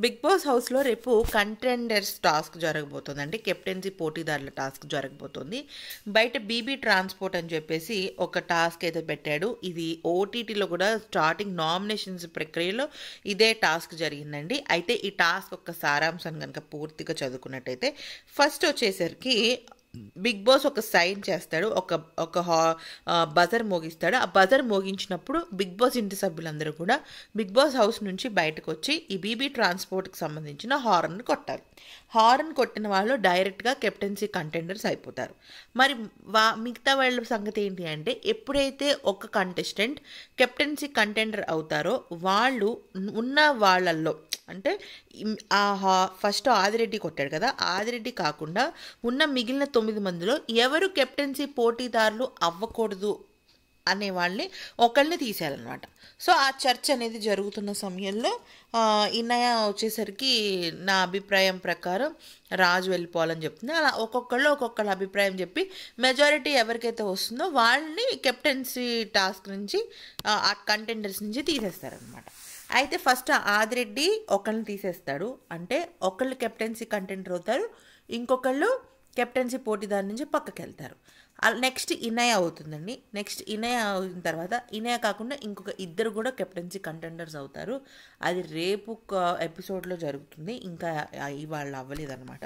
big Boss హౌస్లో రేపు contenders task జరగబోతుందండి కెప్టెన్సీ పోటీదారుల టాస్క్ జరగబోతుంది బయట బీబీ ట్రాన్స్పోర్ట్ అని చెప్పేసి ఒక టాస్క్ అయితే పెట్టాడు ఇది ఓటీటీలో కూడా స్టార్టింగ్ నామినేషన్స్ ప్రక్రియలో ఇదే టాస్క్ జరిగిందండి అయితే ఈ టాస్క్ ఒక సారాంశం కనుక పూర్తిగా చదువుకున్నట్టయితే ఫస్ట్ వచ్చేసరికి బిగ్ బాస్ ఒక సైన్ చేస్తాడు ఒక ఒక హా బజర్ మోగిస్తాడు ఆ బజర్ మోగించినప్పుడు బిగ్ బాస్ ఇంటి సభ్యులందరూ కూడా బిగ్ బాస్ హౌస్ నుంచి బయటకు వచ్చి ఈ బీబీ ట్రాన్స్పోర్ట్కి సంబంధించిన హార్న్ కొట్టాలి హార్న్ కొట్టిన వాళ్ళు డైరెక్ట్గా కెప్టెన్సీ కంటెండర్స్ అయిపోతారు మరి వా మిగతా వాళ్ళ సంగతి ఏంటి అంటే ఎప్పుడైతే ఒక కంటెస్టెంట్ కెప్టెన్సీ కంటెండర్ అవుతారో వాళ్ళు ఉన్న వాళ్ళల్లో అంటే ఆ ఫస్ట్ ఆదిరెడ్డి కొట్టాడు కదా ఆదిరెడ్డి కాకుండా ఉన్న మిగిలిన తొమ్మిది మందిలో ఎవరు కెప్టెన్సీ పోటీదారులు అవ్వకూడదు అనే వాళ్ళని ఒకళ్ళని తీసేయాలన్నమాట సో ఆ చర్చ అనేది జరుగుతున్న సమయంలో ఇన్నయ్య వచ్చేసరికి నా అభిప్రాయం ప్రకారం రాజు వెళ్ళిపోవాలని చెప్తుంది అలా ఒక్కొక్కళ్ళు ఒక్కొక్కళ్ళ అభిప్రాయం చెప్పి మెజారిటీ ఎవరికైతే వస్తుందో వాళ్ళని కెప్టెన్సీ టాస్క్ నుంచి ఆ కంటెండర్స్ నుంచి తీసేస్తారనమాట అయితే ఫస్ట్ ఆదిరెడ్డి ఒకళ్ళని తీసేస్తాడు అంటే ఒకళ్ళు కెప్టెన్సీ కంటెండర్ అవుతారు ఇంకొకళ్ళు కెప్టెన్సీ పోటీదారు నుంచి పక్కకి వెళ్తారు నెక్స్ట్ ఇనయ అవుతుందండి నెక్స్ట్ ఇనయ అయిన తర్వాత ఇనయ కాకుండా ఇంకొక ఇద్దరు కూడా కెప్టెన్సీ కంటెండర్స్ అవుతారు అది రేపు ఎపిసోడ్లో జరుగుతుంది ఇంకా ఇవాళ అవ్వలేదన్నమాట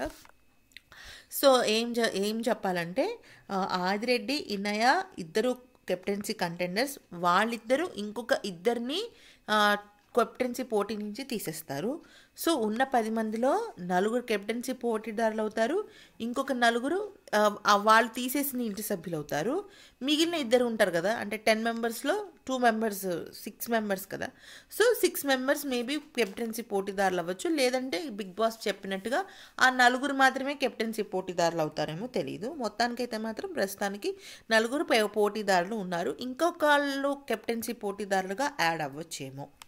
సో ఏం జ ఏం చెప్పాలంటే ఆదిరెడ్డి ఇనయ ఇద్దరు కెప్టెన్సీ కంటెండర్స్ వాళ్ళిద్దరూ ఇంకొక ఇద్దరిని కెప్టెన్సీ పోటీ నుంచి తీసేస్తారు సో ఉన్న పది మందిలో నలుగురు కెప్టెన్సీ పోటీదారులు అవుతారు ఇంకొక నలుగురు వాళ్ళు తీసేసిన ఇంటి సభ్యులు అవుతారు మిగిలిన ఇద్దరు ఉంటారు కదా అంటే టెన్ మెంబర్స్లో టూ మెంబర్స్ సిక్స్ మెంబర్స్ కదా so six members maybe captaincy పోటీదారులు అవ్వచ్చు లేదంటే బిగ్ బాస్ చెప్పినట్టుగా ఆ నలుగురు మాత్రమే కెప్టెన్సీ పోటీదారులు అవుతారేమో తెలియదు మొత్తానికైతే మాత్రం ప్రస్తుతానికి నలుగురు పోటీదారులు ఉన్నారు ఇంకొకళ్ళు కెప్టెన్సీ పోటీదారులుగా యాడ్ అవ్వచ్చేమో